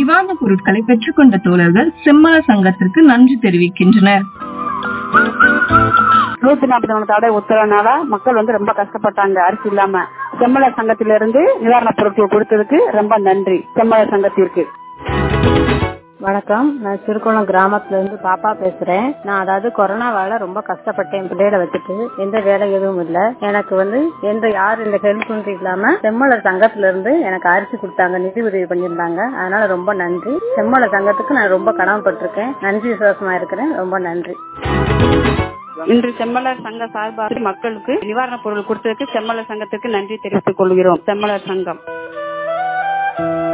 நிவாரணப் பொருட்களை பெற்றுக்கொண்ட தோழர்கள் செம்மலர் சங்கத்திற்கு நன்றி தெரிவிக்கின்றனர் நூத்தி நாற்பத்தி நாலு தடை உத்தரவுனால மக்கள் வந்து ரொம்ப கஷ்டப்பட்டாங்க அரிசி இல்லாம செம்மலர் சங்கத்திலிருந்து நிவாரணப் பொருட்கள் கொடுத்ததுக்கு ரொம்ப நன்றி செம்மலர் சங்கத்திற்கு வணக்கம் நான் சிறுகுளம் கிராமத்துல இருந்து பாப்பா பேசுறேன் நான் அதாவது கொரோனாவால ரொம்ப கஷ்டப்பட்டேன் பிள்ளைகளை வச்சுட்டு எந்த வேலை எதுவும் இல்ல எனக்கு வந்து எந்த யாரும் இந்த ஹெல்ப் இல்லாம செம்மலர் சங்கத்துல இருந்து எனக்கு அரிசி கொடுத்தாங்க நிதி உதவி பண்ணியிருந்தாங்க அதனால ரொம்ப நன்றி செம்மலர் சங்கத்துக்கு நான் ரொம்ப கடமைப்பட்டிருக்கேன் நன்றி விசுவாசமா இருக்கிறேன் ரொம்ப நன்றி இன்று செம்மலர் சங்க சார்பாக மக்களுக்கு நிவாரணப் பொருள் கொடுத்ததுக்கு செம்மலர் சங்கத்திற்கு நன்றி தெரிவித்துக் கொள்கிறோம் செம்மலர் சங்கம்